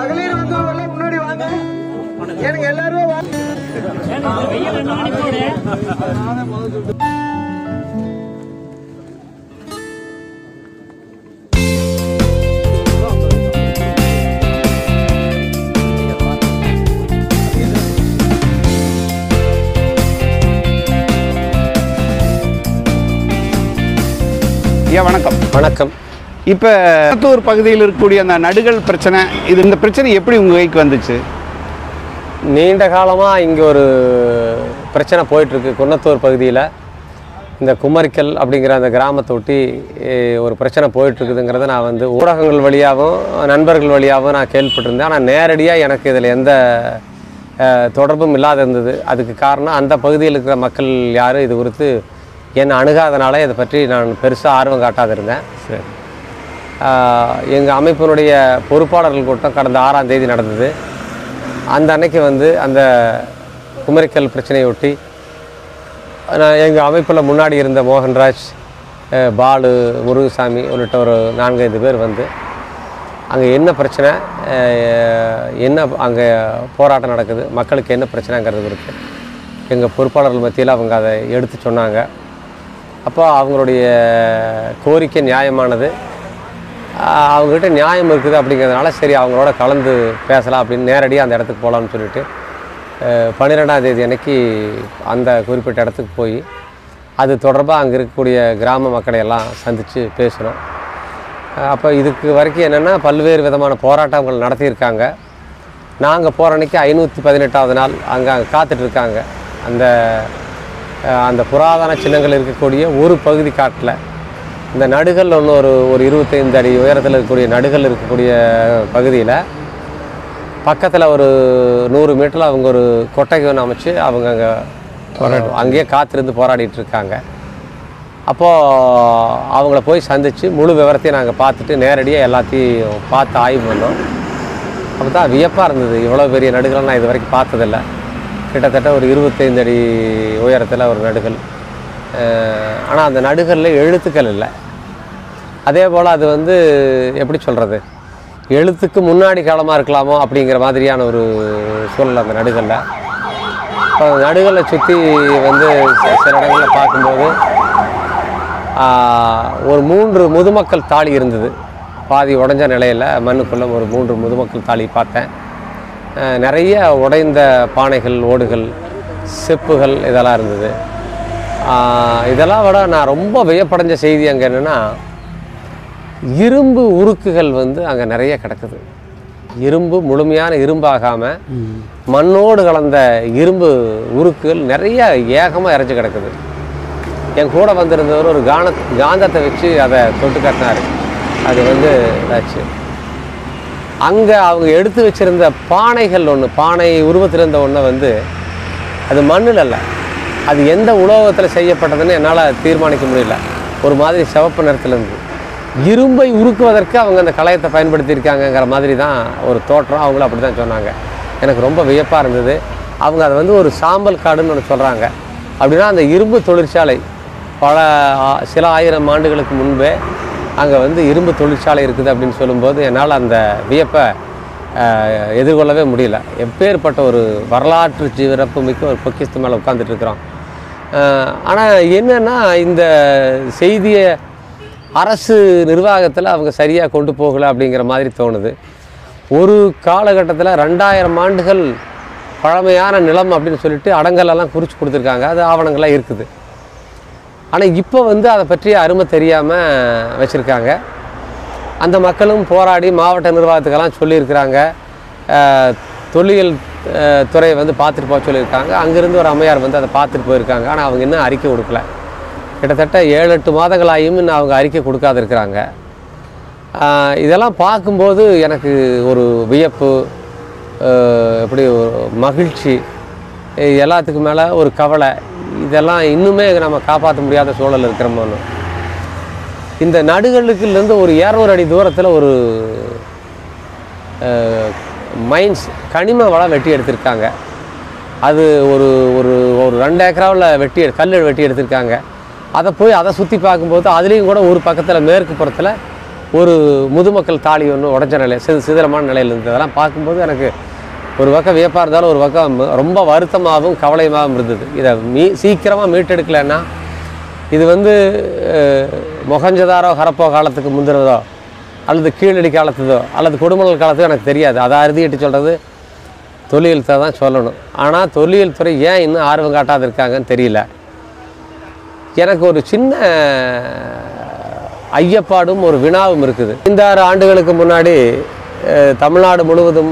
மகளிர் வந்தவங்க முன்னாடி வாங்க எனக்கு எல்லாரும் வாங்க ஐயா வணக்கம் வணக்கம் இப்போ குளத்தூர் பகுதியில் இருக்கக்கூடிய அந்த நடுகள் பிரச்சனை இது இந்த பிரச்சனை எப்படி உங்கள் கைக்கு வந்துச்சு நீண்ட காலமாக இங்கே ஒரு பிரச்சனை போயிட்டுருக்கு குன்னத்தூர் பகுதியில் இந்த குமரிக்கல் அப்படிங்கிற அந்த கிராமத்தை ஒட்டி eh, ஒரு பிரச்சனை போயிட்டுருக்குதுங்கிறத நான் வந்து ஊடகங்கள் வழியாகவும் நண்பர்கள் வழியாகவும் நான் கேள்விப்பட்டிருந்தேன் ஆனால் நேரடியாக எனக்கு இதில் எந்த eh, தொடர்பும் இல்லாத இருந்தது அதுக்கு காரணம் அந்த பகுதியில் இருக்கிற மக்கள் யாரும் இது குறித்து என்னை அணுகாதனால இதை பற்றி நான் பெருசாக ஆர்வம் காட்டாது இருந்தேன் சரி எங்கள் அமைப்பினுடைய பொறுப்பாளர்கள் கூட்டம் கடந்த ஆறாம் தேதி நடந்தது அந்த அன்னைக்கு வந்து அந்த குமரிக்கல் பிரச்சனையொட்டி நான் எங்கள் அமைப்பில் முன்னாடி இருந்த மோகன்ராஜ் அஹ், பாலு முருகசாமி உள்ளிட்ட ஒரு நான்கைந்து பேர் வந்து அங்கே என்ன பிரச்சனை அஹ், என்ன அங்கே போராட்டம் நடக்குது மக்களுக்கு என்ன பிரச்சனைங்கிறது குறித்து எங்கள் பொறுப்பாளர்கள் மத்தியில் அவங்க அதை எடுத்து சொன்னாங்க அப்போ அவங்களுடைய கோரிக்கை நியாயமானது ஆஹ் அவங்ககிட்ட நியாயம் இருக்குது அப்படிங்கிறதுனால சரி அவங்களோட கலந்து பேசலாம் அப்படின்னு நேரடியாக அந்த இடத்துக்கு போகலான்னு சொல்லிட்டு அஹ் பன்னிரெண்டாம் தேதி அன்னைக்கு அந்த குறிப்பிட்ட இடத்துக்கு போய் அது தொடர்பாக அங்கே இருக்கக்கூடிய கிராம மக்களை எல்லாம் சந்தித்து பேசினோம் அஹ் அப்போ இதுக்கு வரைக்கும் என்னென்னா பல்வேறு விதமான போராட்டங்கள் நடத்தியிருக்காங்க நாங்கள் போகிற அன்னைக்கு ஐநூற்றி பதினெட்டாவது நாள் அங்கே அங்கே காத்துட்ருக்காங்க அந்த அஹ் அந்த புராதன சின்னங்கள் இருக்கக்கூடிய ஒரு பகுதி காட்டில் இந்த நடுகள் ஒன்று ஒரு ஒரு இருபத்தைந்து அடி உயரத்தில் இருக்கக்கூடிய நடுகள் இருக்கக்கூடிய பகுதியில் பக்கத்தில் ஒரு நூறு மீட்டரில் அவங்க ஒரு கொட்டகை ஒன்று அமைச்சு அவங்க அங்கே அங்கேயே காத்திருந்து போராடிட்டு இருக்காங்க அப்போது அவங்கள போய் சந்தித்து முழு விவரத்தையும் நாங்கள் பார்த்துட்டு நேரடியாக எல்லாத்தையும் பார்த்து ஆய்வு பண்ணோம் அப்போ தான் வியப்பாக இருந்தது இவ்வளோ பெரிய நடுகளை நான் இது வரைக்கும் பார்த்ததில்ல கிட்டத்தட்ட ஒரு இருபத்தைந்து அடி உயரத்தில் ஒரு நடுகள் ஆனால் அந்த நடுகளில் எழுத்துக்கள் இல்லை அதே போல் அது வந்து எப்படி சொல்கிறது எழுத்துக்கு முன்னாடி காலமாக இருக்கலாமோ அப்படிங்கிற மாதிரியான ஒரு சூழல் அந்த நடுகளில் இப்போ நடுகளை சுற்றி வந்து ச- சில இடங்களில் பார்க்கும்போது ஆஹ், ஒரு மூன்று முதுமக்கள் தாலி இருந்தது பாதி உடைஞ்ச நிலையில் மண்ணுக்குள்ளே ஒரு மூன்று முதுமக்கள் தாலி பார்த்தேன் ஆஹ், நிறைய உடைந்த பானைகள் ஓடுகள் செப்புகள் இதெல்லாம் இருந்தது ஆஹ், இதெல்லாம் விட நான் ரொம்ப வியப்படைஞ்ச செய்தி அங்கே என்னென்னா இரும்பு உருக்குகள் வந்து அங்கே நிறைய கிடக்குது இரும்பு முழுமையான இரும்பாகாமல் மண்ணோடு கலந்த இரும்பு உருக்குகள் நிறைய ஏகமாக இறச்சி கிடக்குது என் கூட வந்திருந்தவர் ஒரு கான காந்தத்தை வச்சு அதை தொட்டு காட்டினார் அது வந்து இதாச்சு அங்கே அவங்க எடுத்து வச்சிருந்த பானைகள் ஒன்று பானை உருவத்தில் இருந்த ஒன்றை வந்து அது மண்ணில் அல்ல அது எந்த உலோகத்தில் செய்யப்பட்டதுன்னு என்னால் தீர்மானிக்க முடியல ஒரு மாதிரி சிவப்பு நிறத்தில் இருந்து இரும்பை உருக்குவதற்கு அவங்க அந்த கலையத்தை பயன்படுத்தியிருக்காங்கங்கிற மாதிரி தான் ஒரு தோற்றம் அவங்களும் அப்படி தான் சொன்னாங்க எனக்கு ரொம்ப வியப்பாக இருந்தது அவங்க அதை வந்து ஒரு சாம்பல் காடுன்னு ஒன்று சொல்கிறாங்க அப்படின்னா அந்த இரும்பு தொழிற்சாலை பல ஆ- சில ஆயிரம் ஆண்டுகளுக்கு முன்பே அங்கே வந்து இரும்பு தொழிற்சாலை இருக்குது அப்படின்னு சொல்லும்போது என்னால் அந்த வியப்பை ஆஹ், எதிர்கொள்ளவே முடியல எப்பேற்பட்ட ஒரு வரலாற்று சிறப்பு மிக்க ஒரு பொக்கிஸ்து மேலே உட்காந்துட்டு இருக்கிறோம் ஆனால் என்னென்னா இந்த செய்தியை அரசு நிர்வாகத்தில் அவங்க சரியாக கொண்டு போகலை அப்படிங்கிற மாதிரி தோணுது ஒரு காலகட்டத்தில் ரெண்டாயிரம் ஆண்டுகள் பழமையான நிலம் அப்படின்னு சொல்லிட்டு அடங்கலெல்லாம் குறித்து கொடுத்துருக்காங்க அது ஆவணங்கள்லாம் இருக்குது ஆனால் இப்போ வந்து அதை பற்றி அருமை தெரியாமல் வச்சுருக்காங்க அந்த மக்களும் போராடி மாவட்ட நிர்வாகத்துக்கெல்லாம் சொல்லியிருக்கிறாங்க அஹ், தொல்லியல் அஹ், துறையை வந்து பார்த்துட்டு போக சொல்லியிருக்காங்க அங்கேருந்து ஒரு அம்மையார் வந்து அதை பார்த்துட்டு போயிருக்காங்க ஆனால் அவங்க இன்னும் அறிக்கை கொடுக்கல கிட்டத்தட்ட ஏழு எட்டு மாதங்களாயும் இன்னும் அவங்க அறிக்கை கொடுக்காது இருக்கிறாங்க ஆஹ் இதெல்லாம் பார்க்கும்போது எனக்கு ஒரு வியப்பு ஆஹ் எப்படி ஒரு மகிழ்ச்சி இது எல்லாத்துக்கும் மேலே ஒரு கவலை இதெல்லாம் இன்னுமே நம்ம காப்பாற்ற முடியாத சூழல் இருக்கிறோமோன்னு இந்த நடுகளுக்குலேருந்து ஒரு இரநூறு அடி தூரத்தில் ஒரு மைன்ஸ் கனிம வளம் வெட்டி எடுத்திருக்காங்க அது ஒரு ஒரு ஒரு ரெண்டு ஏக்கராவில் வெட்டி எடு- கல் வெட்டி எடுத்திருக்காங்க அதை போய் அதை சுற்றி பார்க்கும்போது அதுலேயும் கூட ஒரு பக்கத்தில் மேற்கு புறத்தில் ஒரு முதுமக்கள் தாலி ஒன்று உடஞ்ச நிலை சிறு சிதிலமான நிலையில் இருந்தது அதெல்லாம் பார்க்கும்போது எனக்கு ஒரு பக்கம் வியப்பாக இருந்தாலும் ஒரு பக்கம் ரொம்ப வருத்தமாகவும் கவலையுமாகவும் இருந்தது இதை மீ சீக்கிரமாக மீட்டெடுக்கலைன்னா இது வந்து அஹ், மொஹஞ்சதாரோ ஹரப்போ காலத்துக்கு முந்தினதோ அல்லது கீழடி காலத்துதோ அல்லது கொடுமணல் காலத்துதோ எனக்கு தெரியாது அதை அறுதிட்டு சொல்கிறது தொல்லியல் துறை தான் சொல்லணும் ஆனால் தொல்லியல் துறை ஏன் இன்னும் ஆர்வம் காட்டாது இருக்காங்கன்னு தெரியல எனக்கு ஒரு சின்ன ஐயப்பாடும் ஒரு வினாவும் இருக்குது இந்த ஆறு ஆண்டுகளுக்கு முன்னாடி அஹ், தமிழ்நாடு முழுவதும்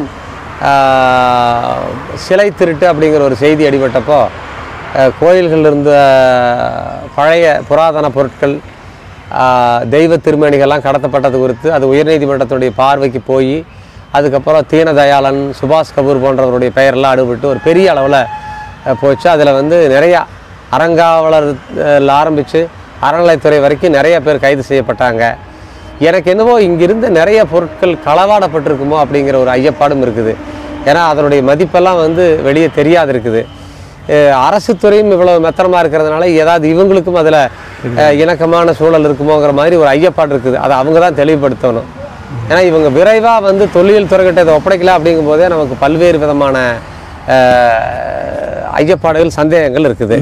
ஆஹ், சிலை திருட்டு அப்படிங்கிற ஒரு செய்தி அடிபட்டப்போ அஹ், கோயில்கள் இருந்த பழைய புராதன பொருட்கள் ஆஹ், தெய்வ திருமேனிகள்லாம் கடத்தப்பட்டது குறித்து அது உயர்நீதிமன்றத்துடைய பார்வைக்கு போய் அதுக்கப்புறம் தீனதயாளன் சுபாஷ் கபூர் போன்றவருடைய பெயரெல்லாம் அடுபட்டு ஒரு பெரிய அளவில் போச்சு அதில் வந்து நிறையா அறங்காவலர் அஹ், ஆரம்பித்து அறநிலைத்துறை வரைக்கும் நிறைய பேர் கைது செய்யப்பட்டாங்க எனக்கு என்னவோ இங்கிருந்த நிறைய பொருட்கள் களவாடப்பட்டிருக்குமோ அப்படிங்கிற ஒரு ஐயப்பாடும் இருக்குது ஏன்னா அதனுடைய மதிப்பெல்லாம் வந்து வெளியே தெரியாது இருக்குது அஹ், அரசு துறையும் இவ்வளோ மெத்தனமாக இருக்கிறதுனால ஏதாவது இவங்களுக்கும் அதில் இணக்கமான சூழல் இருக்குமோங்கிற மாதிரி ஒரு ஐயப்பாடு இருக்குது அதை அவங்க தான் தெளிவுபடுத்தணும் ஏன்னா இவங்க விரைவாக வந்து தொல்லியல் துறைகிட்ட இதை ஒப்படைக்கல அப்படிங்கும் போதே நமக்கு பல்வேறு விதமான அஹ், ஐயப்பாடுகள் சந்தேகங்கள் இருக்குது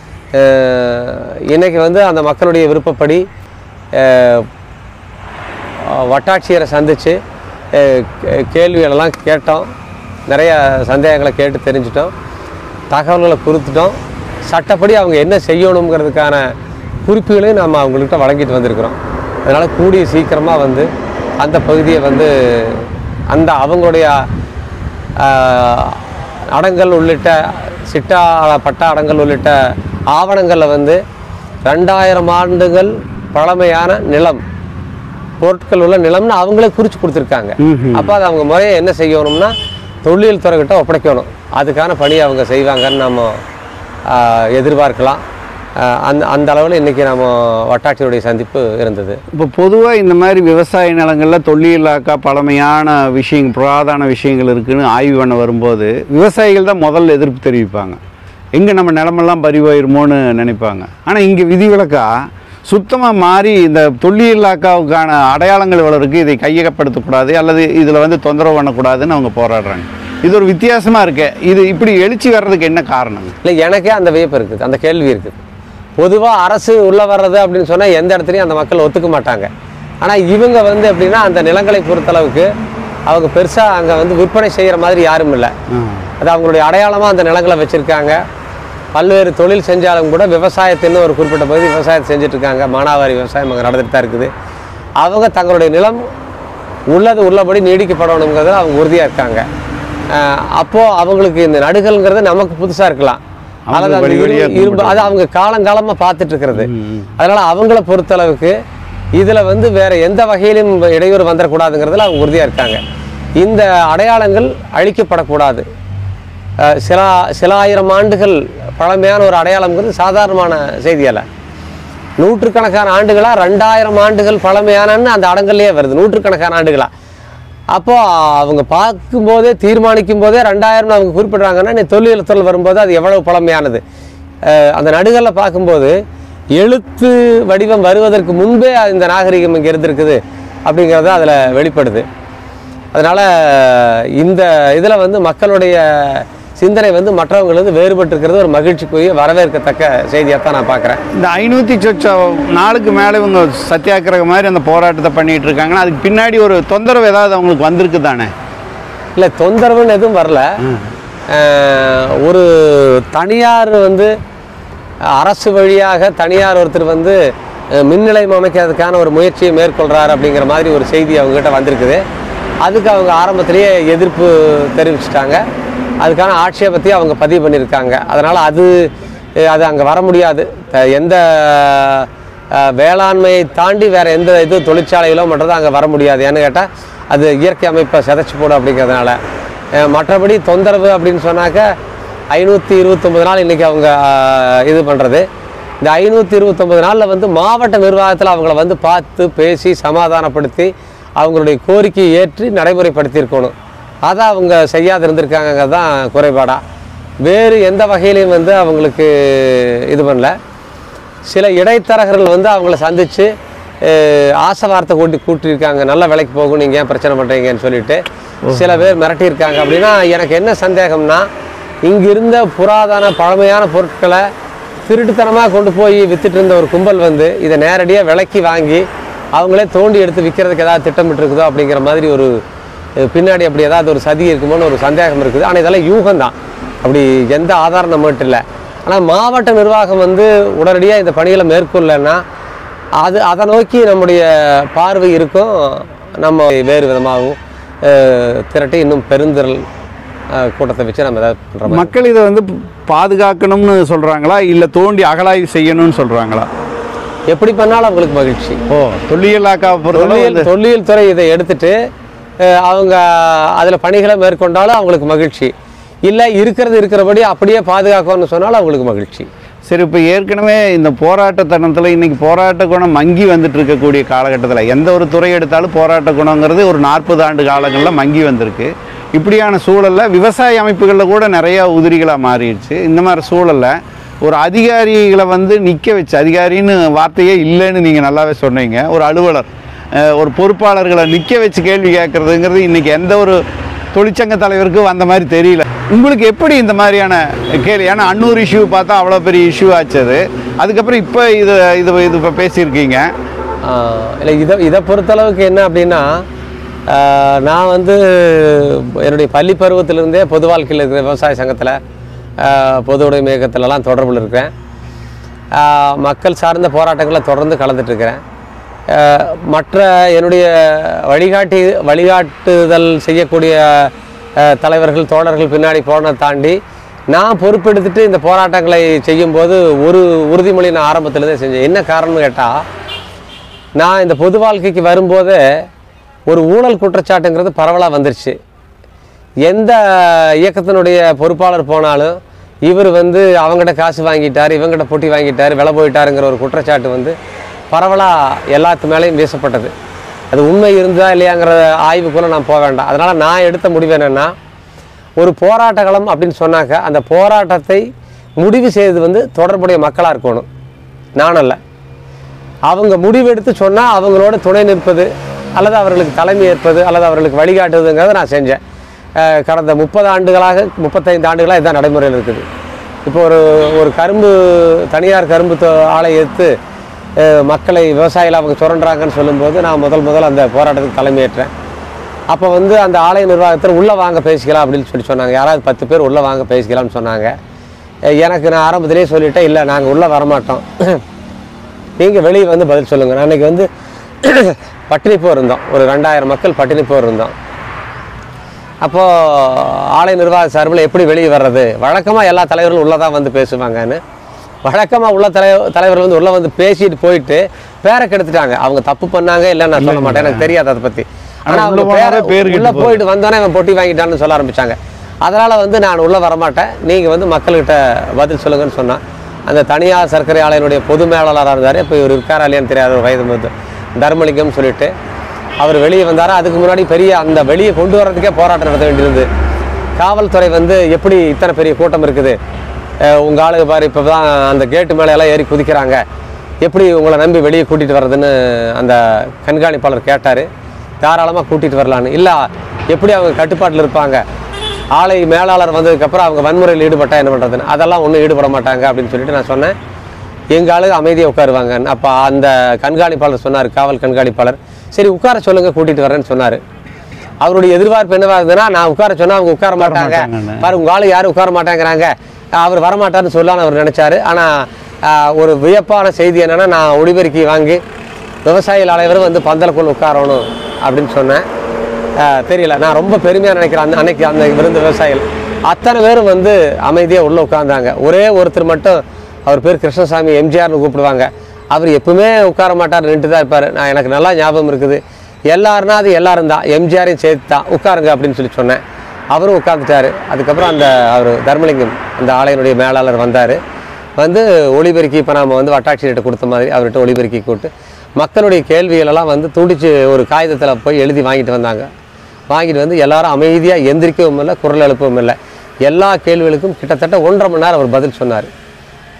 அஹ், இன்னைக்கு வந்து அந்த மக்களுடைய விருப்பப்படி அஹ், வட்டாட்சியரை சந்தித்து கேள்விகளெல்லாம் கேட்டோம் நிறைய சந்தேகங்களை கேட்டு தெரிஞ்சிட்டோம் தகவல்களை கொடுத்துட்டோம் சட்டப்படி அவங்க என்ன செய்யணுங்கிறதுக்கான குறிப்புகளையும் நம்ம அவங்கள்ட்ட வழங்கிட்டு வந்திருக்கிறோம் அதனால் கூடிய சீக்கிரமாக வந்து அந்த பகுதியை வந்து அந்த அவங்களுடைய ஆஹ், அடங்கல் உள்ளிட்ட சிட்டா பட்டா அடங்கல் உள்ளிட்ட ஆவணங்களில் வந்து ரெண்டாயிரம் ஆண்டுகள் பழமையான நிலம் பொருட்கள் உள்ள நிலம்னு அவங்களே குறித்து கொடுத்துருக்காங்க அப்போ அது அவங்க முறையை என்ன செய்யணும்னா தொழில் துறைகிட்ட ஒப்படைக்கணும் அதுக்கான பணியை அவங்க செய்வாங்கன்னு நம்ம ஆஹ், எதிர்பார்க்கலாம் ஆஹ், அந்த அந்த அளவில் இன்றைக்கி நம்ம வட்டாட்சியருடைய சந்திப்பு இருந்தது இப்போ பொதுவாக இந்த மாதிரி விவசாய நிலங்களில் தொல்லியலாக்கா பழமையான விஷயங்கள் புராதன விஷயங்கள் இருக்குன்னு ஆய்வு பண்ண வரும்போது விவசாயிகள் தான் முதல்ல எதிர்ப்பு தெரிவிப்பாங்க எங்கே நம்ம நிலமெல்லாம் பறிவாயிருமோன்னு நினைப்பாங்க ஆனால் இங்கே விதிவிலக்கா சுத்தமாக மாறி இந்த தொல்லியலாக்காவுக்கான அடையாளங்கள் இவ்வளோ இருக்குது இதை கையகப்படுத்தக்கூடாது அல்லது இதில் வந்து தொந்தரவு பண்ணக்கூடாதுன்னு அவங்க போராடுறாங்க இது ஒரு வித்தியாசமாக இருக்கு இது இப்படி எழுச்சி வர்றதுக்கு என்ன காரணம் இல்லை எனக்கே அந்த வியப்பு இருக்குது அந்த கேள்வி இருக்குது பொதுவாக அரசு உள்ளே வர்றது அப்படின்னு சொன்னால் எந்த இடத்துலையும் அந்த மக்கள் ஒத்துக்க மாட்டாங்க ஆனால் இவங்க வந்து எப்படின்னா அந்த நிலங்களை பொறுத்தளவுக்கு அவங்க பெருசாக அங்கே வந்து விற்பனை செய்கிற மாதிரி யாரும் இல்லை அது அவங்களுடைய அடையாளமாக அந்த நிலங்களை வச்சுருக்காங்க பல்வேறு தொழில் செஞ்சாலும் கூட விவசாயத்தின்னு ஒரு குறிப்பிட்ட பகுதி விவசாயத்தை செஞ்சுட்டு இருக்காங்க மானாவாரி விவசாயம் அங்கே நடந்துட்டு தான் இருக்குது அவங்க தங்களுடைய நிலம் உள்ளது உள்ளபடி நீடிக்கப்படணுங்கிறதுல அவங்க உறுதியாக இருக்காங்க அஹ் அப்போ அவங்களுக்கு இந்த நடுகள்ங்கிறது நமக்கு புதுசாக இருக்கலாம் அவங்க அல்லது அந்த வழி வழியா இரும்பு- இரும்பு அது அவங்க காலங்காலமாக பார்த்துட்டு இருக்கிறது அதனால அவங்கள பொறுத்தளவுக்கு இதில் வந்து வேற எந்த வகையிலும் இடையூறு வந்துடக்கூடாதுங்கிறதுல அவங்க உறுதியாக இருக்காங்க இந்த அடையாளங்கள் அழிக்கப்படக்கூடாது அஹ் சில சில ஆயிரம் ஆண்டுகள் பழமையான ஒரு அடையாளம்ங்கிறது சாதாரணமான செய்தி அல்ல நூற்றுக்கணக்கான ஆண்டுகளா ரெண்டாயிரம் ஆண்டுகள் பழமையானன்னு அந்த அடங்கல்லையே வருது நூற்றுக்கணக்கான ஆண்டுகளா அப்போ அவங்க பார்க்கும்போதே தீர்மானிக்கும் போதே ரெண்டாயிரம்னு அவங்க குறிப்பிடுறாங்கன்னா நீ தொல்லியல் துறை வரும்போது அது எவ்வளவு பழமையானது அஹ் அந்த நடுகளில் பார்க்கும்போது எழுத்து வடிவம் வருவதற்கு முன்பே இந்த நாகரிகம் இங்கே இருந்திருக்குது அப்படிங்கிறது அதில் வெளிப்படுது அதனால் இந்த இதில் வந்து மக்களுடைய சிந்தனை வந்து மற்றவங்களுக்கு வேறுபட்டு இருக்கிறது ஒரு மகிழ்ச்சிக்குரிய வரவேற்கத்தக்க செய்தியாக தான் நான் பார்க்குறேன் இந்த ஐநூற்றி சொச்ச நாளுக்கு மேலே இவங்க சத்தியாகிரகம் மாதிரி அந்த போராட்டத்தை பண்ணிட்டு இருக்காங்கன்னா அதுக்கு பின்னாடி ஒரு தொந்தரவு ஏதாவது அவங்களுக்கு வந்திருக்கு தானே இல்லை தொந்தரவுன்னு எதுவும் வரல அஹ், ஒரு தனியார் வந்து அரசு வழியாக தனியார் ஒருத்தர் வந்து அஹ், மின் நிலையம் அமைக்கிறதுக்கான ஒரு முயற்சியை மேற்கொள்கிறார் அப்படிங்கிற மாதிரி ஒரு செய்தி அவங்ககிட்ட வந்திருக்குது அதுக்கு அவங்க ஆரம்பத்திலேயே எதிர்ப்பு தெரிவிச்சிட்டாங்க அதுக்கான ஆட்சேபத்தையும் அவங்க பதிவு பண்ணியிருக்காங்க அதனால் அது அஹ், அது அங்கே வர முடியாது த- எந்த அஹ், வேளாண்மையை தாண்டி வேறு எந்த இது தொழிற்சாலைகளோ மற்றதோ அங்கே வர முடியாது ஏன்னு கேட்டால் அது இயற்கை அமைப்பை சிதைச்சி போடும் அப்படிங்கிறதுனால அஹ், மற்றபடி தொந்தரவு அப்படின்னு சொன்னாக்க ஐநூற்றி இருபத்தொம்பது நாள் இன்றைக்கி அவங்க அஹ், இது பண்ணுறது இந்த ஐநூற்றி இருபத்தொம்பது நாளில் வந்து மாவட்ட நிர்வாகத்தில் அவங்கள வந்து பார்த்து பேசி சமாதானப்படுத்தி அவங்களுடைய கோரிக்கையை ஏற்றி நடைமுறைப்படுத்தியிருக்கணும் அதை அவங்க செய்யாது இருந்திருக்காங்கிறது தான் குறைபாடாக வேறு எந்த வகையிலையும் வந்து அவங்களுக்கு இது பண்ணல சில இடைத்தரகர்கள் வந்து அவங்கள சந்தித்து அஹ், ஆசை வார்த்தை கூட்டி கூட்டியிருக்காங்க நல்ல விலைக்கு போகும் நீங்கள் ஏன் பிரச்சனை பண்ணுறீங்கன்னு சொல்லிட்டு சில பேர் மிரட்டியிருக்காங்க அப்படின்னா எனக்கு என்ன சந்தேகம்னா இங்க இருந்த புராதன பழமையான பொருட்களை திருட்டுத்தனமாக கொண்டு போய் வித்துட்டு இருந்த ஒரு கும்பல் வந்து இதை நேரடியாக விலைக்கு வாங்கி அவங்களே தோண்டி எடுத்து விற்கிறதுக்கு ஏதாவது திட்டமிட்டு இருக்குதோ அப்படிங்கிற மாதிரி ஒரு அஹ், பின்னாடி அப்படி ஏதாவது ஒரு சதி இருக்குமோன்னு ஒரு சந்தேகம் இருக்குது ஆனால் இதெல்லாம் யூகம்தான் அப்படி எந்த ஆதாரம் நம்மகிட்ட இல்லை ஆனால் மாவட்ட நிர்வாகம் வந்து உடனடியாக இந்த பணிகளை மேற்கொள்ளலைன்னா அது அதை நோக்கி நம்முடைய பார்வை இருக்கும் நம்ம வேறு விதமாகவும் அஹ், திரட்டி இன்னும் பெருந்திரள் அஹ், கூட்டத்தை வச்சு நம்ம ஏதாவது பண்ணுற மாதிரி மக்கள் இதை வந்து பாதுகாக்கணும்னு சொல்றாங்களா இல்ல தோண்டி அகலாய்வு செய்யணும்னு சொல்றாங்களா எப்படி பண்ணாலும் அவங்களுக்கு மகிழ்ச்சி ஓ தொல்லியலாக்கா பொறுத்தளவு தொல்லியல் வந்து தொல்லியல் துறை இதை எடுத்துட்டு அஹ், அவங்க அதில் பணிகளை மேற்கொண்டாலும் அவங்களுக்கு மகிழ்ச்சி இல்லை இருக்கிறது இருக்கிறபடி அப்படியே பாதுகாக்கணும்னு சொன்னாலும் அவங்களுக்கு மகிழ்ச்சி சரி இப்போ ஏற்கனவே இந்த போராட்ட தருணத்தில் இன்னைக்கு போராட்ட குணம் மங்கி வந்துட்டு இருக்கக்கூடிய காலகட்டத்தில் எந்த ஒரு துறை எடுத்தாலும் போராட்ட குணங்கிறது ஒரு நாற்பது ஆண்டு காலங்களில் மங்கி வந்திருக்கு இப்படியான சூழலில் விவசாய அமைப்புகளில் கூட நிறைய உதிரிகளாக மாறிடுச்சு இந்த மாதிரி சூழலில் ஒரு அதிகாரிகளை வந்து நிற்க வச்சு அதிகாரின்னு வார்த்தையே இல்லைன்னு நீங்கள் நல்லாவே சொன்னீங்க ஒரு அலுவலர் அஹ், ஒரு பொறுப்பாளர்களை நிற்க வச்சு கேள்வி கேட்குறதுங்கிறது இன்றைக்கி எந்த ஒரு தொழிற்சங்க தலைவருக்கு வந்த மாதிரி தெரியல உங்களுக்கு எப்படி இந்த மாதிரியான கேள்வி ஏன்னா அன்னூர் இஷ்யூ பார்த்தா அவ்வளோ பெரிய இஷ்யூ ஆச்சு அது அதுக்கப்புறம் இப்போ இது இது இது இப்போ பேசியிருக்கீங்க ஆஹ் இல்லை இதை இதை பொறுத்தளவுக்கு என்ன அப்படின்னா ஆஹ் நான் வந்து என்னுடைய பள்ளி பருவத்திலிருந்தே பொது வாழ்க்கையில் இருக்கிற விவசாய சங்கத்தில் பொது உடைமை இயக்கத்துலலாம் தொடர்பில் இருக்கிறேன் ஆஹ் மக்கள் சார்ந்த போராட்டங்களில் தொடர்ந்து கலந்துட்டு இருக்கிறேன் ஆஹ் மற்ற என்னுடைய வழிகாட்டி வழிகாட்டுதல் செய்யக்கூடிய ஆஹ் தலைவர்கள் தோழர்கள் பின்னாடி போனதை தாண்டி நான் பொறுப்பெடுத்துட்டு இந்த போராட்டங்களை செய்யும்போது ஒரு உறுதிமொழி நான் ஆரம்பத்திலேருந்தே செஞ்சேன் என்ன காரணம்னு கேட்டால் நான் இந்த பொது வாழ்க்கைக்கு வரும்போதே ஒரு ஊழல் குற்றச்சாட்டுங்கிறது பரவலாக வந்துருச்சு எந்த இயக்கத்தினுடைய பொறுப்பாளர் போனாலும் இவர் வந்து அவங்ககிட்ட காசு வாங்கிட்டார் இவங்ககிட்ட பொட்டி வாங்கிட்டார் விலை போயிட்டாருங்கிற ஒரு குற்றச்சாட்டு வந்து பரவலாக எல்லாத்து மேலேயும் வீசப்பட்டது அது உண்மை இருந்தா இல்லையாங்கிற ஆய்வுக்குள்ளே நான் போக வேண்டாம் அதனால் நான் எடுத்த முடிவு என்னென்னா ஒரு போராட்ட களம் அப்படின்னு சொன்னாக்க அந்த போராட்டத்தை முடிவு செய்தது வந்து தொடர்புடைய மக்களாக இருக்கணும் நானல்ல அவங்க முடிவெடுத்து சொன்னால் அவங்களோட துணை நிற்பது அல்லது அவர்களுக்கு தலைமை ஏற்பது அல்லது அவர்களுக்கு வழிகாட்டுவதுங்கிறத நான் செஞ்சேன் அஹ் கடந்த முப்பது ஆண்டுகளாக முப்பத்தைந்து ஆண்டுகளாக இதுதான் நடைமுறையில் இருக்குது இப்போ ஒரு ஒரு கரும்பு தனியார் கரும்பு தோ- ஆலை எடுத்து அஹ் மக்களை விவசாயிகள் அவங்க சுரண்டுறாங்கன்னு சொல்லும்போது நான் முதல் முதல் அந்த போராட்டத்துக்கு தலைமையேற்றேன் அப்போ வந்து அந்த ஆலய நிர்வாகத்தில் உள்ளே வாங்க பேசிக்கலாம் அப்படின்னு சொல்லி சொன்னாங்க யாராவது பத்து பேர் உள்ளே வாங்க பேசிக்கலாம்னு சொன்னாங்க அஹ் எனக்கு நான் ஆரம்பத்திலேயே சொல்லிட்டேன் இல்லை நாங்கள் உள்ளே வரமாட்டோம் நீங்கள் வெளியே வந்து பதில் சொல்லுங்கள் நான் அன்றைக்கி வந்து பட்டினி போர் இருந்தோம் ஒரு ரெண்டாயிரம் மக்கள் பட்டினி போர் இருந்தோம் அப்போது ஆலய நிர்வாக சார்பில் எப்படி வெளியே வர்றது வழக்கமாக எல்லா தலைவர்களும் உள்ளே தான் வந்து பேசுவாங்கன்னு வழக்கமாக உள்ள தலை தலைவர்கள் வந்து உள்ளே வந்து பேசிட்டு போயிட்டு பேரை கெடுத்துட்டாங்க அவங்க தப்பு பண்ணாங்க இல்லைன்னு நான் சொல்ல மாட்டேன் எனக்கு தெரியாது அதை பற்றி ஆனா ஆனால் உள்ள அவங்க போனாலே பேரை பேர் கெட்டு உள்ளே போகுது. போயிட்டு வந்தோன்னே அவன் பொட்டி வாங்கிட்டான்னு சொல்ல ஆரம்பிச்சாங்க அதனால் வந்து நான் உள்ளே வரமாட்டேன் நீங்கள் வந்து மக்கள்கிட்ட பதில் சொல்லுங்கன்னு சொன்னான் அந்த தனியார் சர்க்கரை ஆலையினுடைய பொது மேலாளராக இருந்தார் இப்போ இவர் இருக்காரா இல்லையான்னு தெரியாத ஒரு வயது முது தர்மலிங்கம்னு சொல்லிட்டு அவர் வெளியே வந்தார் அதுக்கு முன்னாடி பெரிய அந்த வெளியே கொண்டு வர்றதுக்கே போராட்டம் நடத்த வேண்டியிருந்தது காவல்துறை வந்து எப்படி இத்தனை பெரிய கூட்டம் இருக்குது அஹ் உங்க ஆளுங்க பாரு இப்போ தான் அந்த கேட்டு மேலே எல்லாம் ஏறி குதிக்கிறாங்க எப்படி உங்களை நம்பி வெளியே கூட்டிகிட்டு வர்றதுன்னு அந்த கண்காணிப்பாளர் கேட்டார் தாராளமாக கூட்டிகிட்டு வரலான்னு இல்லை எப்படி அவங்க கட்டுப்பாட்டில் இருப்பாங்க ஆலை மேலாளர் வந்ததுக்கப்புறம் அவங்க வன்முறையில் ஈடுபட்டா என்ன பண்ணுறதுன்னு அதெல்லாம் ஒன்றும் ஈடுபட மாட்டாங்க அப்படின்னு சொல்லிட்டு நான் சொன்னேன் எங்கள் ஆளு அமைதியாக உட்காருவாங்க அப்போ அந்த கண்காணிப்பாளர் சொன்னார் காவல் கண்காணிப்பாளர் சரி உட்கார சொல்லுங்க கூட்டிகிட்டு வரேன்னு சொன்னார் அவருடைய எதிர்பார்ப்பு என்னவா இருந்ததுன்னா நான் உட்கார சொன்னா அவங்க உட்கார மாட்டாங்க மாட்டாங்கன்னு. பாரு உங்க ஆளு யாரும் உட்கார மாட்டேங்கிறாங்க அவர் வரமாட்டாருன்னு சொல்லலாம்னு அவர் நினைச்சாரு ஆனா ஆஹ், ஒரு வியப்பான செய்தி என்னன்னா நான் ஒளிபெருக்கி வாங்கி விவசாயிகள் அனைவரும் வந்து பந்தலுக்குள் உட்காரணும் அப்படின்னு சொன்னேன் ஆஹ், தெரியல நான் ரொம்ப பெருமையாக நினைக்கிறேன் அந்த அன்னைக்கு அந்த விருந்து விவசாயிகள் அத்தனை பேரும் வந்து அமைதியாக உள்ளே உட்கார்ந்தாங்க ஒரே ஒருத்தர் மட்டும் அவர் பேர் கிருஷ்ணசாமி எம்ஜிஆர்னு கூப்பிடுவாங்க அவர் எப்பவுமே உட்கார மாட்டார் நின்றுட்டு தான் இருப்பார் நான் எனக்கு நல்லா ஞாபகம் இருக்குது எல்லாருன்னா அது எல்லாரும் தான் எம்ஜிஆரையும் சேர்த்து தான் உட்காருங்க அப்படின்னு சொல்லி சொன்னேன் அவரும் உட்காந்துட்டாரு அதுக்கப்புறம் அந்த அவர் தர்மலிங்கம் அந்த ஆலயனுடைய மேலாளர் வந்தார் வந்து ஒளிபெருக்கி இப்போ நாம வந்து வட்டாட்சியர்கிட்ட கொடுத்த மாதிரி அவர்கிட்ட ஒளிபெருக்கி கூட்டு மக்களுடைய கேள்விகளெல்லாம் வந்து துடிச்சு ஒரு காகிதத்தில் போய் எழுதி வாங்கிட்டு வந்தாங்க வாங்கிட்டு வந்து எல்லாரும் அமைதியாக எந்திரிக்கவும் இல்லை குரல் எழுப்பவும் இல்லை எல்லா கேள்விகளுக்கும் கிட்டத்தட்ட ஒன்றரை மணி நேரம் அவர் பதில் சொன்னார்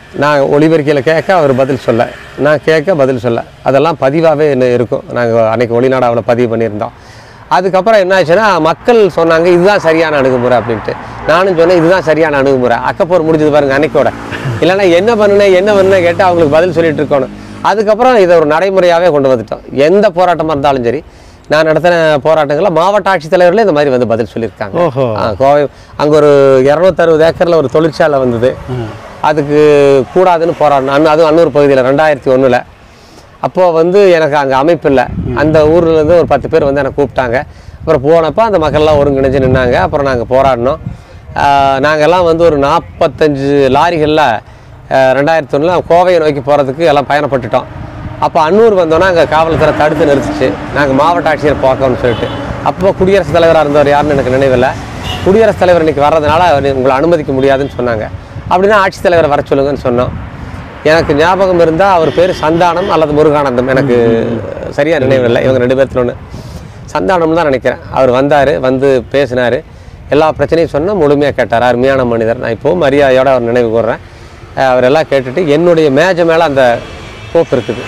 நான் ஒளிபெருக்கையில் கேட்க அவர் பதில் சொல்ல நான் கேட்க பதில் சொல்ல அதெல்லாம் பதிவாகவே என்ன இருக்கும் நாங்கள் அன்னைக்கு ஒளிநாடாவில் பதிவு பண்ணியிருந்தோம் அதுக்கப்புறம் என்ன ஆச்சுன்னா மக்கள் சொன்னாங்க இதுதான் சரியான அணுகுமுறை அப்படின்ட்டு நானும் சொன்னேன் இதுதான் சரியான அணுகுமுறை அக்கப்போர் முடிஞ்சது பாருங்க அன்னைக்கோட இல்லைன்னா என்ன பண்ணுனேன் என்ன பண்ணுனேன் கேட்டு அவங்களுக்கு பதில் சொல்லிட்டு இருக்கணும் அதுக்கப்புறம் இதை ஒரு நடைமுறையாகவே கொண்டு வந்துட்டோம் எந்த போராட்டமாக இருந்தாலும் சரி நான் நடத்தின போராட்டங்களில் மாவட்ட ஆட்சித்தலைவர்களே இந்த மாதிரி வந்து பதில் சொல்லியிருக்காங்க ஓஹோ. ஆ, கோவை அங்கே ஒரு இரநூத்தறுபது ஏக்கரில் ஒரு தொழிற்சாலை வந்தது அதுக்கு கூடாதுன்னு போராடினோம் அன்னு அதுவும் அன்னூர் பகுதியில் ரெண்டாயிரத்தி ஒன்றில் அப்போது வந்து எனக்கு அங்கே அமைப்பு இல்லை அந்த ஊர்லேருந்து ஒரு பத்து பேர் வந்து என்னை கூப்பிட்டாங்க அப்புறம் போனப்போ அந்த மக்கள்லாம் ஒருங்கிணைஞ்சு நின்னாங்க அப்புறம் நாங்கள் போராடினோம் நாங்கள்லாம் வந்து ஒரு நாற்பத்தஞ்சு லாரிகளில் ரெண்டாயிரத்தி ஒன்றில் கோவையை நோக்கி போகிறதுக்கு எல்லாம் பயணப்பட்டுட்டோம் அப்போ அன்னூர் வந்தோன்னா அங்கே காவல்துறை தடுத்து நிறுத்துச்சு நாங்கள் மாவட்ட ஆட்சியர் பார்க்கணும்னு சொல்லிட்டு அப்போ குடியரசுத் தலைவராக இருந்தவர் யாருன்னு எனக்கு நினைவில்லை குடியரசுத் தலைவர் இன்னைக்கு வர்றதுனால அவர் உங்களை அனுமதிக்க முடியாதுன்னு சொன்னாங்க அப்படின்னா ஆட்சித்தலைவரை வர சொல்லுங்கன்னு சொன்னோம் எனக்கு ஞாபகம் இருந்தால் அவர் பேர் சந்தானம் அல்லது முருகானந்தம் எனக்கு சரியாக நினைவில்லை இவங்க ரெண்டு பேர்த்துல ஒன்று சந்தானம் தான் நினைக்கிறேன் அவர் வந்தார் வந்து பேசினார் எல்லா பிரச்சனையும் சொன்னால் முழுமையாக கேட்டார் அருமையான மனிதர் நான் இப்போவும் மரியாதையோடு அவர் நினைவு கூர்றேன் அஹ் அவர் எல்லாம் கேட்டுட்டு என்னுடைய மேஜை மேலே அந்த கோப்பு இருக்குது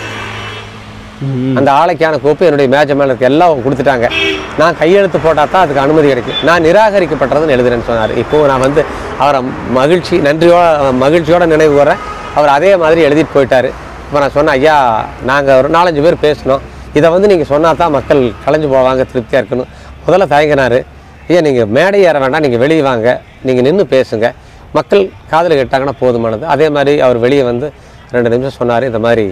அந்த ஆலைக்கான கோப்பு என்னுடைய மேஜை மேலே இருக்கு எல்லாம் கொடுத்துட்டாங்க நான் கையெழுத்து போட்டால் தான் அதுக்கு அனுமதி கிடைக்கும் நான் நிராகரிக்கப்பட்டதுன்னு எழுதுறேன்னு சொன்னார் இப்போது நான் வந்து அவரை மகிழ்ச்சி நன்றியோட மகிழ்ச்சியோட நினைவு கூர்றேன் அவர் அதே மாதிரி எழுதிட்டு போயிட்டார் இப்போ நான் சொன்னேன் ஐயா நாங்கள் ஒரு நாலஞ்சு பேர் பேசினோம் இதை வந்து நீங்கள் சொன்னால் தான் மக்கள் கலைஞ்சு போவாங்க திருப்தியாக இருக்கணும் முதல்ல தயங்கினார் ஐயா நீங்கள் மேடை ஏற வேண்டாம் நீங்கள் வெளியே வாங்க நீங்கள் நின்று பேசுங்க மக்கள் காதில் கேட்டாங்கன்னா போதுமானது அதே மாதிரி அவர் வெளியே வந்து ரெண்டு நிமிஷம் சொன்னார் இந்த மாதிரி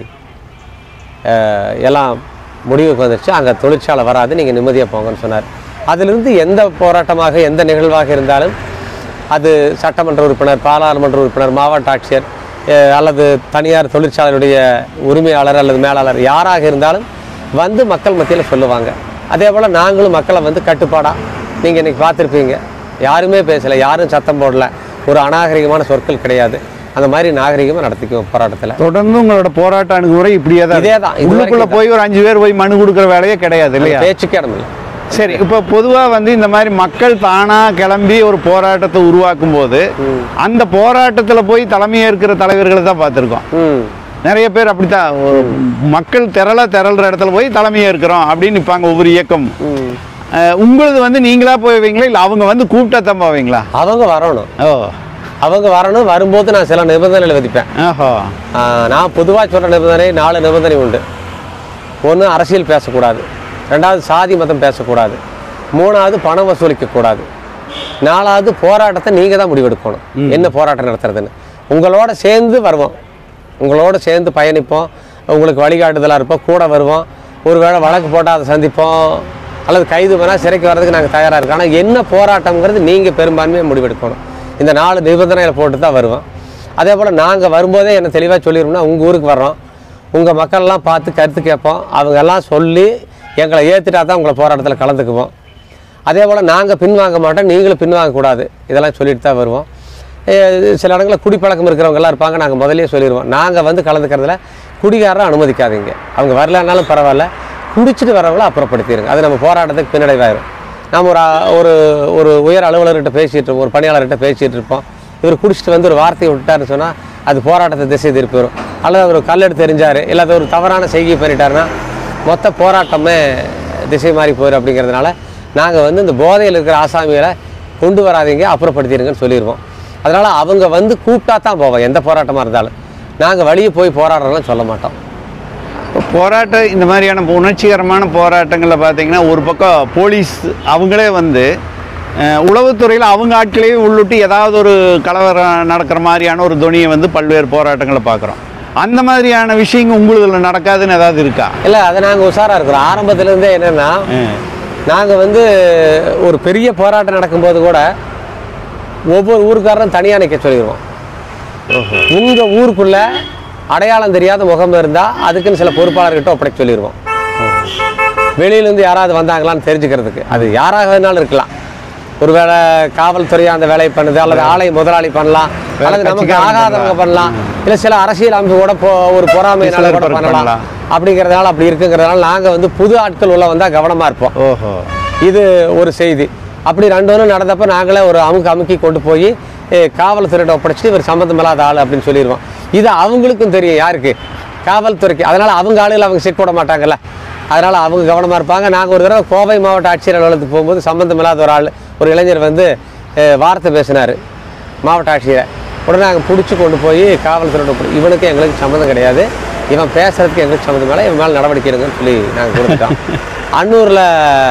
அஹ், எல்லாம் முடிவுக்கு வந்துருச்சு அங்கே தொழிற்சாலை வராது நீங்கள் நிம்மதியாக போங்கன்னு சொன்னார் அதிலிருந்து எந்த போராட்டமாக எந்த நிகழ்வாக இருந்தாலும் அது சட்டமன்ற உறுப்பினர் பாராளுமன்ற உறுப்பினர் மாவட்ட ஆட்சியர் அஹ், அல்லது தனியார் தொழிற்சாலையுடைய உரிமையாளர் அல்லது மேலாளர் யாராக இருந்தாலும் வந்து மக்கள் மத்தியில் சொல்லுவாங்க அதே போல் நாங்களும் மக்களை வந்து கட்டுப்பாடாக நீங்கள் இன்னைக்கு பார்த்துருப்பீங்க யாருமே பேசலை யாரும் சத்தம் போடல ஒரு அநாகரிகமான சொற்கள் கிடையாது அந்த மாதிரி நாகரிகமாக நடத்திக்குவோம் போராட்டத்தில் தொடர்ந்து உங்களோட போராட்ட அணுகுமுறை இப்படியே தான் இதே தான். இது உள்ளுக்குள்ள வரைக்கும் போய் ஒரு அஞ்சு பேர் போய் மனு கொடுக்குற வேலையே கிடையாது இல்லையா பேச்சுக்கே இடமில்லை சரி இப்போ பொதுவா வந்து இந்த மாதிரி மக்கள் தானா கிளம்பி ஒரு போராட்டத்தை உருவாக்கும் போது அந்த போராட்டத்துல போய் தலைமை ஏற்கிற தலைவர்களை தான் பார்த்துருக்கோம் ம் நிறைய பேர் அப்படித்தான் ஒரு மக்கள் திரள திரள்ற இடத்துல போய் தலைமை ஏற்கிறோம் அப்படின்னு நிற்பாங்க ஒவ்வொரு இயக்கம் ம். அஹ், உங்களது வந்து நீங்களா போவீங்களா இல்லை அவங்க வந்து கூப்பிட்டா தான் போவீங்களா அவங்க வரணும் ஓ அவங்க வரணும் வரும்போது நான் சில நிபந்தனைகள் விதிப்பேன் ஓஹோ ஆஹ், நான் பொதுவாக சொல்கிற நிபந்தனை நாலு நிபந்தனை உண்டு ஒன்று அரசியல் பேசக்கூடாது ரெண்டாவது சாதி மதம் பேசக்கூடாது மூணாவது பணம் வசூலிக்கக்கூடாது நாலாவது போராட்டத்தை நீங்கள் தான் முடிவெடுக்கணும் என்ன போராட்டம் நடத்துறதுன்னு உங்களோட சேர்ந்து வருவோம் உங்களோட சேர்ந்து பயணிப்போம் உங்களுக்கு வழிகாட்டுதலாக இருப்போம் கூட வருவோம் ஒருவேளை வழக்கு போட்டால் அதை சந்திப்போம் அல்லது கைது பண்ணால் சிறைக்கு வர்றதுக்கு நாங்கள் தயாராக இருக்கோம் ஆனால் என்ன போராட்டம்ங்கிறது நீங்கள் பெரும்பான்மையாக முடிவெடுக்கணும் இந்த நாலு நிபந்தனைகளை போட்டு தான் வருவோம் அதே போல் நாங்கள் வரும்போதே என்ன தெளிவாக சொல்லிடுவோம்னா உங்கள் ஊருக்கு வர்றோம் உங்கள் மக்கள்லாம் பார்த்து கருத்து கேட்போம் அவங்க எல்லாம் சொல்லி எங்களை ஏற்றுட்டா தான் உங்களை போராட்டத்தில் கலந்துக்குவோம் அதே போல் நாங்கள் பின்வாங்க மாட்டோம் நீங்களும் பின்வாங்கக்கூடாது இதெல்லாம் சொல்லிட்டு தான் வருவோம் ஏ, சில இடங்களில் குடிப்பழக்கம் இருக்கிறவங்கெல்லாம் இருப்பாங்க நாங்கள் முதல்லயே சொல்லிடுவோம் நாங்கள் வந்து கலந்துக்கிறதுல குடிகாரரை அனுமதிக்காதீங்க அவங்க வரலனாலும் பரவாயில்ல குடிச்சிட்டு வரவங்கள அப்புறப்படுத்திடுங்க அது நம்ம போராட்டத்துக்கு பின்னடைவாயிரும் நாம் ஒரு அ- ஒரு ஒரு உயர் அலுவலர்கிட்ட பேசிகிட்டு இருப்போம் ஒரு பணியாளர்கிட்ட பேசிகிட்டு இருப்போம் இவர் குடிச்சிட்டு வந்து ஒரு வார்த்தையை விட்டாருன்னு சொன்னால் அது போராட்டத்தை திசை திருப்பி வரும் அல்லது அவர் கல்லெடுத்து தெரிஞ்சார் இல்லை அது ஒரு தவறான செய்கை பண்ணிட்டாருன்னா மொத்த போராட்டமே திசை மாறி போயிடும் அப்படிங்கிறதுனால நாங்கள் வந்து இந்த போதையில் இருக்கிற ஆசாமிகளை கொண்டு வராதீங்க அப்புறப்படுத்திடுங்கன்னு சொல்லிடுவோம் அதனால் அவங்க வந்து கூப்பிட்டா தான் போவோம் எந்த போராட்டமாக இருந்தாலும் நாங்கள் வெளியே போய் போராடுறோம்லாம் சொல்ல மாட்டோம் இப்போ போராட்டம் இந்த மாதிரியான உணர்ச்சிகரமான போராட்டங்களில் பார்த்தீங்கன்னா ஒரு பக்கம் போலீஸ் அவங்களே வந்து அஹ், உளவுத்துறையில் அவங்க ஆட்களையே உள்ளிட்டு ஏதாவது ஒரு கலவரம் நடக்கிற மாதிரியான ஒரு துணியை வந்து பல்வேறு போராட்டங்களை பார்க்குறோம் அந்த மாதிரியான விஷயங்கள் உங்களுதில் நடக்காதுன்னு ஏதாவது இருக்கா இல்லை அதை நாங்கள் உஷாராக இருக்கிறோம் ஆரம்பத்துலேருந்தே என்னென்னா நாங்கள் வந்து ஒரு பெரிய போராட்டம் நடக்கும்போது கூட ஒவ்வொரு ஊருக்காரரும் தனியாக நிற்க சொல்லிடுவோம் உங்கள் ஊருக்குள்ள அடையாளம் தெரியாத முகம் இருந்தால் அதுக்குன்னு சில பொறுப்பாளர்கிட்ட ஒப்படைக்க சொல்லிடுவோம் வெளியிலேருந்து யாராவது வந்தாங்களான்னு தெரிஞ்சுக்கிறதுக்கு அது யாராக வேணாலும் இருக்கலாம் ஒருவேளை காவல்துறையா அந்த வேலையை பண்ணுது அல்லது ஆலை முதலாளி பண்ணலாம் அல்லது நமக்கு கட்சிக்காரங்க ஆகாதவங்க பண்ணலாம் இல்லை சில அரசியல் அமைப்பு கூட போ ஒரு பொறாமையினால கூட சிலர் பண்ணலாம் பண்ணலாம். அப்படிங்கிறதுனால அப்படி இருக்குங்கிறதுனால நாங்கள் வந்து புது ஆட்கள் உள்ள வந்தால் கவனமாக இருப்போம் ஓஹோ இது ஒரு செய்தி அப்படி ரெண்டு ஒன்று நடந்தப்போ நாங்களே ஒரு அமுக்கு அமுக்கி கொண்டு போய் ஏ காவல்துறையிட்ட ஒப்படைச்சிட்டு இவர் சம்மந்தம் இல்லாத ஆள் அப்படின்னு சொல்லிடுவோம் இது அவங்களுக்கும் தெரியும் யாருக்கு காவல்துறைக்கு அதனால் அவங்க ஆளுகள் அவங்க செக் போட மாட்டாங்கல்ல அதனால் அவங்க கவனமாக இருப்பாங்க நாங்கள் ஒரு தடவை கோவை மாவட்ட ஆட்சியர் அலுவலகத்துக்கு போகும்போது சம்மந்தம் இல்லாத ஒரு ஆள் ஒரு இளைஞர் வந்து அஹ், வார்த்தை பேசினார் மாவட்ட ஆட்சியரை உடனே நாங்கள் பிடிச்சி கொண்டு போய் காவல்துறையோட கொடு- இவனுக்கு எங்களுக்கு சம்மந்தம் கிடையாது இவன் பேசுறதுக்கு எங்களுக்கு சம்மந்தம் இல்லை இவன் மேலே நடவடிக்கை எடுங்கன்னு சொல்லி நாங்கள் கொடுத்துட்டோம் அன்னூரில்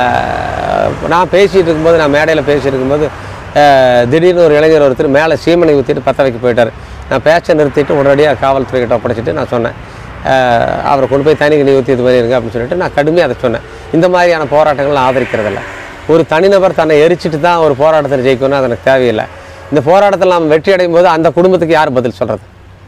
நான் பேசிகிட்டு இருக்கும்போது நான் மேடையில் பேசிட்டு இருக்கும்போது அஹ், திடீர்னு ஒரு இளைஞர் ஒருத்தர் மேலே சீமனை ஊற்றிட்டு பற்ற வைக்க போயிட்டார் நான் பேச்சை நிறுத்திட்டு உடனடியாக காவல்துறை கிட்ட ஒப்படைச்சிட்டு நான் சொன்னேன் அஹ், அவரை கொண்டு போய் தனி நீ ஊற்றி இது மாதிரி இருங்க அப்படின்னு சொல்லிட்டு நான் கடுமையாக அதை சொன்னேன் இந்த மாதிரியான போராட்டங்கள் ஆதரிக்கிறதில்ல ஒரு தனிநபர் தன்னை எரிச்சிட்டு தான் ஒரு போராட்டத்தில் ஜெயிக்கணும் அது எனக்கு தேவையில்லை இந்த போராட்டத்தில் நாம் வெற்றி அடையும் போது அந்த குடும்பத்துக்கு யார் பதில் சொல்கிறது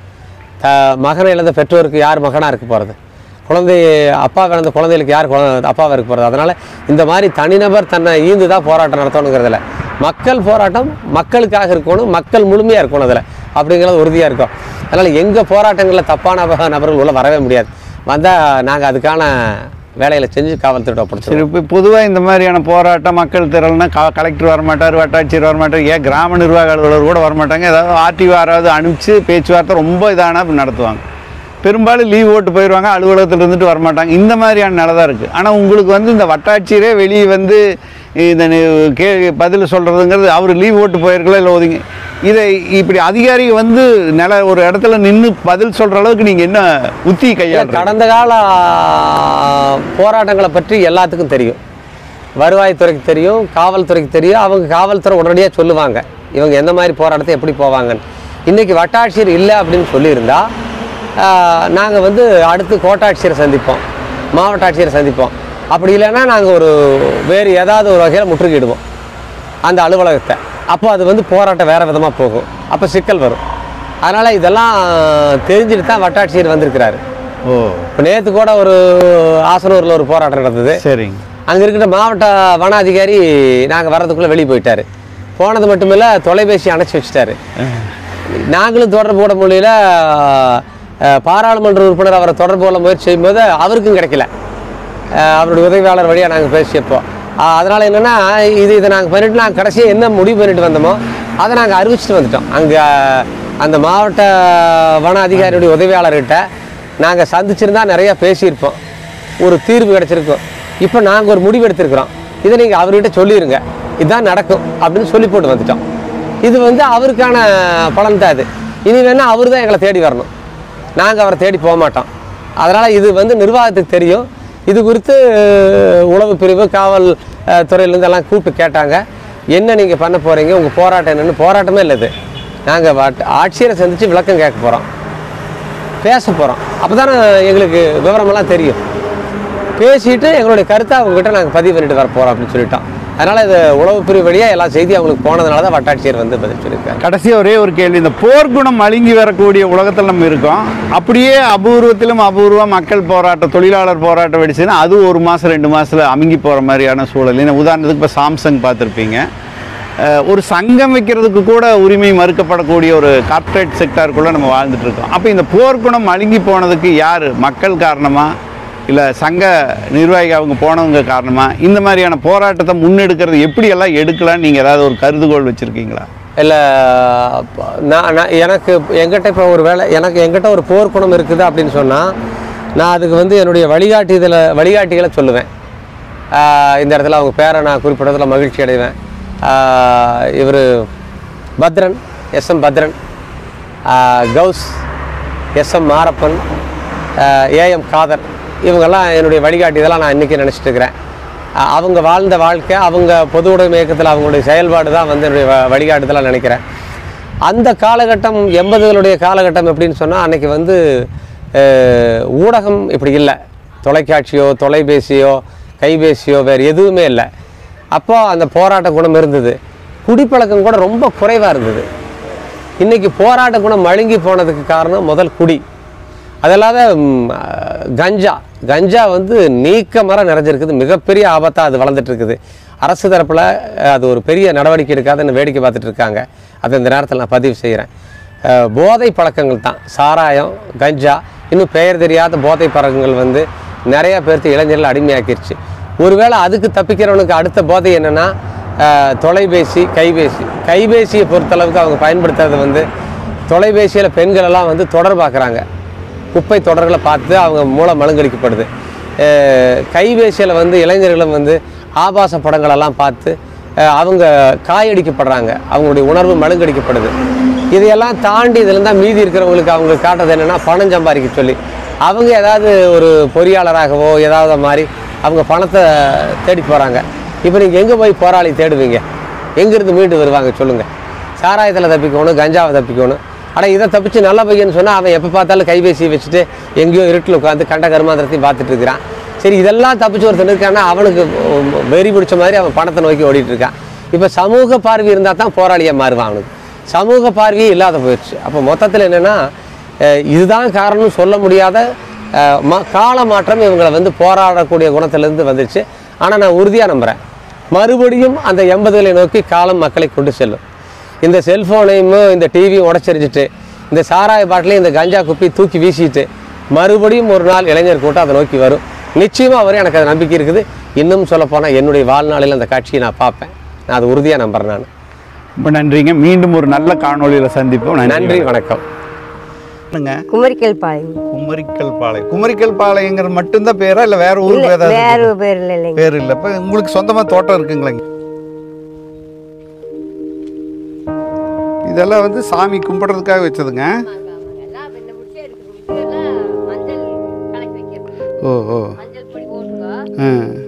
த மகனை இழந்த பெற்றோருக்கு யார் மகனாக இருக்க போகிறது குழந்தை அப்பா இழந்த குழந்தைகளுக்கு யார் குழந்தை அப்பாவாக இருக்க போகிறது அதனால் இந்த மாதிரி தனிநபர் தன்னை ஈந்து தான் போராட்டம் நடத்தணுங்கிறதுல மக்கள் போராட்டம் மக்களுக்காக இருக்கணும் மக்கள் முழுமையாக இருக்கணும் அதில் அப்படிங்கிறது உறுதியாக இருக்கும் அதனால் எங்கள் போராட்டங்களில் தப்பான நப- நபர்கள் உள்ள வரவே முடியாது வந்தால் நாங்கள் அதுக்கான வேலைகளை செஞ்சு காவல்துறை ஒப்படைச்சிருவோம் சரி இப்போ பொதுவாக இந்த மாதிரியான போராட்டம் மக்கள் திரள்னா க கலெக்டர் வரமாட்டார் வட்டாட்சியர் வரமாட்டார் ஏன் கிராம நிர்வாக அலுவலர் கூட வரமாட்டாங்க ஏதாவது ஆர்டிஓ யாராவது அனுப்பிச்சு பேச்சுவார்த்தை ரொம்ப இதானா அப்படி நடத்துவாங்க பெரும்பாலும் லீவ் ஓட்டு போயிடுவாங்க அலுவலகத்தில் இருந்துட்டு வரமாட்டாங்க இந்த மாதிரியான நிலை தான் இருக்குது ஆனால் உங்களுக்கு வந்து இந்த வட்டாட்சியரே வெளியே வந்து இந்த நி- கே பதில் சொல்கிறதுங்கிறது அவர் லீவ் ஓட்டு போயிருக்கலாம் இல்லை ஒதுங்கி இதை இப்படி அதிகாரி வந்து நில ஒரு இடத்துல நின்று பதில் சொல்கிற அளவுக்கு நீங்கள் என்ன உத்தி இல்ல, கையாளுறீங்க கடந்த கால போராட்டங்களை பற்றி எல்லாத்துக்கும் தெரியும் வருவாய்த்துறைக்கு தெரியும் காவல்துறைக்கு தெரியும் அவங்க காவல்துறை உடனடியாக சொல்லுவாங்க இவங்க எந்த மாதிரி போராட்டத்தை எப்படி போவாங்கன்னு இன்றைக்கி வட்டாட்சியர் இல்லை அப்படின்னு சொல்லியிருந்தா நாங்கள் வந்து அடுத்து கோட்டாட்சியரை சந்திப்போம் மாவட்ட ஆட்சியரை சந்திப்போம் அப்படி இல்லைன்னா நாங்கள் ஒரு வேறு ஏதாவது ஒரு வகையில் முற்றுகையிடுவோம் அந்த அலுவலகத்தை அப்போ அது வந்து போராட்டம் வேறு விதமாக போகும் அப்போ சிக்கல் வரும் அதனால் இதெல்லாம் தெரிஞ்சுட்டு தான் வட்டாட்சியர் வந்திருக்கிறாரு ஓ இப்போ நேற்று கூட ஒரு ஆசனூரில் ஒரு போராட்டம் நடந்தது சரிங்க அங்கே இருக்கிற மாவட்ட வன அதிகாரி நாங்கள் வர்றதுக்குள்ளே வெளியே போயிட்டாரு போனது மட்டுமில்ல தொலைபேசி அணைச்சி வச்சுட்டாரு நாங்களும் தொடர்பு போட முடியல அஹ், பாராளுமன்ற உறுப்பினர் அவரை தொடர்பு கொள்ள முயற்சி செய்யும்போது அவருக்கும் கிடைக்கல அஹ், அவருடைய உதவியாளர் வழியாக நாங்கள் பேசியப்போ அதனால் என்னென்னா இது இதை நாங்கள் பண்ணிட்டு நாங்கள் கடைசியாக என்ன முடிவு பண்ணிட்டு வந்தோமோ அதை நாங்கள் அறிவிச்சிட்டு வந்துட்டோம் அங்கே அந்த மாவட்ட வன அதிகாரியுடைய உதவியாளர்கிட்ட நாங்கள் சந்திச்சிருந்தா நிறையா பேசியிருப்போம் ஒரு தீர்வு கிடச்சிருக்கும் இப்போ நாங்கள் ஒரு முடிவு எடுத்திருக்கிறோம் இதை நீங்கள் அவர்கிட்ட சொல்லிடுங்க இதுதான் நடக்கும் அப்படின்னு சொல்லி போட்டு வந்துட்டோம் இது வந்து அவருக்கான பலன் தான் இது இனி வேணால் அவர் தான் எங்களை தேடி வரணும் நாங்கள் அவரை தேடி போக மாட்டோம் அதனால் இது வந்து நிர்வாகத்துக்கு தெரியும் இது குறித்து அஹ், உளவு பிரிவு காவல் அஹ், துறையிலேருந்து எல்லாம் கூப்பிட்டு கேட்டாங்க என்ன நீங்கள் பண்ண போகிறீங்க உங்கள் போராட்டம் என்னென்னு போராட்டமே இல்லை இது நாங்கள் ஆட்சியரை சந்தித்து விளக்கம் கேட்க போகிறோம் பேச போகிறோம் அப்போ தானே எங்களுக்கு விவரமெல்லாம் தெரியும் பேசிட்டு எங்களுடைய கருத்தை அவங்ககிட்ட நாங்கள் பதிவு பண்ணிட்டு வர போகிறோம் அப்படின்னு சொல்லிட்டோம் அதனால் இது உளவு பிரிவு வழியாக எல்லா செய்தியும் அவங்களுக்கு போனதுனால தான் வட்டாட்சியர் வந்து பதில் சொல்லியிருக்காரு கடைசியா ஒரே ஒரு கேள்வி இந்த போர்க்குணம் அழுங்கி வரக்கூடிய உலகத்தில் நம்ம இருக்கோம் அப்படியே அபூர்வத்திலும் அபூர்வம் மக்கள் போராட்டம் தொழிலாளர் போராட்டம் வெடிச்சுன்னா அது ஒரு மாதம் ரெண்டு மாதத்தில் அமுங்கி போகிற மாதிரியான சூழல் ஏன்னா உதாரணத்துக்கு இப்போ சாம்சங் பார்த்துருப்பீங்க அஹ், ஒரு சங்கம் வைக்கிறதுக்கு கூட உரிமை மறுக்கப்படக்கூடிய ஒரு கார்ப்பரேட் செக்டாருக்குள்ளே நம்ம வாழ்ந்துட்டு இருக்கோம் அப்போ இந்த போர்க்குணம் அழுங்கி போனதுக்கு யார் மக்கள் காரணமா இல்லை சங்க நிர்வாகி அவங்க போனவங்க காரணமா இந்த மாதிரியான போராட்டத்தை முன்னெடுக்கிறது எப்படியெல்லாம் எடுக்கலாம்னு நீங்கள் ஏதாவது ஒரு கருதுகோள் வச்சுருக்கீங்களா இல்லை நான் நான் எனக்கு எங்கிட்ட இப்போ ஒரு வேலை எனக்கு எங்கிட்ட ஒரு போர்க்குணம் இருக்குது அப்படின்னு சொன்னால் நான் அதுக்கு வந்து என்னுடைய வழிகாட்டுதல வழிகாட்டிகளை சொல்லுவேன் ஆஹ் இந்த இடத்துல அவங்க பேரை நான் குறிப்பிடறதுல மகிழ்ச்சி அடைவேன் இவர் பத்ரன் எஸ்எம் பத்ரன் ஆஹ் கௌஸ் எஸ்எம் மாரப்பன் ஏஎம் காதர் இவங்கெல்லாம் என்னுடைய வழிகாட்டி இதெல்லாம் நான் இன்றைக்கி நினச்சிட்டு இருக்கிறேன் அஹ் அவங்க வாழ்ந்த வாழ்க்கை அவங்க பொது உடைமை இயக்கத்தில் அவங்களுடைய செயல்பாடு தான் வந்து என்னுடைய வ- வழிகாட்டுதலாக நினைக்கிறேன் அந்த காலகட்டம் எண்பதுகளுடைய காலகட்டம் எப்படின்னு சொன்னால் அன்னைக்கு வந்து அஹ், ஊடகம் இப்படி இல்லை தொலைக்காட்சியோ தொலைபேசியோ கைபேசியோ வேறு எதுவுமே இல்லை அப்போ அந்த போராட்ட குணம் இருந்தது குடிப்பழக்கம் கூட ரொம்ப குறைவாக இருந்தது இன்னைக்கு போராட்ட குணம் மழுங்கி போனதுக்கு காரணம் முதல் குடி அதல்லாத ம், அஹ், கஞ்சா கஞ்சா வந்து நீக்க மரம் நிறைஞ்சிருக்குது மிகப்பெரிய ஆபத்தாக அது வளர்ந்துட்டு இருக்குது அரசு தரப்பில் அது ஒரு பெரிய நடவடிக்கை எடுக்காதுன்னு வேடிக்கை பார்த்துட்டு இருக்காங்க அதை இந்த நேரத்தில் நான் பதிவு செய்கிறேன் போதை பழக்கங்கள் தான் சாராயம் கஞ்சா இன்னும் பெயர் தெரியாத போதை பழக்கங்கள் வந்து நிறைய பேர்த்து இளைஞர்கள் அடிமையாக்கிருச்சு ஒருவேளை அதுக்கு தப்பிக்கிறவனுக்கு அடுத்த போதை என்னென்னா அஹ், தொலைபேசி கைபேசி கைபேசியை பொறுத்தளவுக்கு அவங்க பயன்படுத்துறது வந்து தொலைபேசியில் பெண்கள் எல்லாம் வந்து தொடர் பார்க்குறாங்க குப்பை தொடர்களை பார்த்து அவங்க மூலம் மழுங்கடிக்கப்படுது கைபேசியில் வந்து இளைஞர்களும் வந்து ஆபாச படங்களெல்லாம் பார்த்து அஹ், அவங்க காயடிக்கப்படுறாங்க அவங்களுடைய உணர்வு மழுங்கடிக்கப்படுது இதையெல்லாம் தாண்டி இதில் தான் மீதி இருக்கிறவங்களுக்கு அவங்க காட்டுறது என்னென்னா பணம் சம்பாதிக்க சொல்லி அவங்க ஏதாவது ஒரு பொறியாளராகவோ ஏதாவது மாதிரி அவங்க பணத்தை தேடி போகிறாங்க இப்போ நீங்கள் எங்கே போய் போராளி தேடுவீங்க எங்கேருந்து மீண்டு வருவாங்க சொல்லுங்கள் சாராயத்தில் தப்பிக்கணும் கஞ்சாவை தப்பிக்கணும் ஆனால் இதை தப்பிச்சு நல்ல பையன்னு சொன்னால் அவன் எப்போ பார்த்தாலும் கைபேசியை வச்சுட்டு எங்கேயோ இருட்டில் உட்காந்து கண்ட கருமாந்திரத்தையும் பார்த்துட்டு இருக்கிறான் சரி இதெல்லாம் தப்பிச்சு ஒருத்தன் இருக்கான்னா அவனுக்கு உம், வெறி பிடிச்ச மாதிரி அவன் பணத்தை நோக்கி ஓடிட்டு இருக்கான் இப்போ சமூக பார்வை இருந்தால் தான் போராளியாக மாறுவான் அவனுக்கு சமூக பார்வையே இல்லாத போயிடுச்சு அப்போ மொத்தத்தில் என்னென்னா இதுதான் காரணம்னு சொல்ல முடியாத அஹ், ம கால மாற்றம் இவங்களை வந்து போராடக்கூடிய குணத்திலேருந்து வந்துடுச்சு ஆனால் நான் உறுதியாக நம்புகிறேன் மறுபடியும் அந்த எண்பதுகளை நோக்கி காலம் மக்களை கொண்டு செல்லும் இந்த செல்ஃபோனையும் இந்த டிவியும் உடச்சரிச்சிட்டு இந்த சாராய பாட்டிலையும் இந்த கஞ்சா குப்பி தூக்கி வீசிட்டு மறுபடியும் ஒரு நாள் இளைஞர் கூட்டம் அதை நோக்கி வரும் நிச்சயமாக வரும் எனக்கு அது நம்பிக்கை இருக்குது இன்னும் சொல்லப்போனால் என்னுடைய வாழ்நாளில் அந்த காட்சியை நான் பார்ப்பேன் நான் அது உறுதியாக நம்புறேன் நான் ரொம்ப நன்றிங்க மீண்டும் ஒரு நல்ல காணொளியில் சந்திப்போம் நன்றி வணக்கம் வணக்கங்க குமரிக்கல் பாளையம் குமரிக்கல் பாளையம் குமரிக்கல் பாளையங்கிறது மட்டும்தான் பேரா இல்லை வேற ஊருக்கு இல்ல, ஏதாவது வேற இருக்குதா? பேர் இல்லைங்க பேர் இல்லை இப்போ உங்களுக்கு சொந்தமாக தோட்டம் இருக்குங்களா இதெல்லாம் வந்து சாமி கும்பிட்றதுக்காக வச்சதுங்க ஓ ஓ ஆ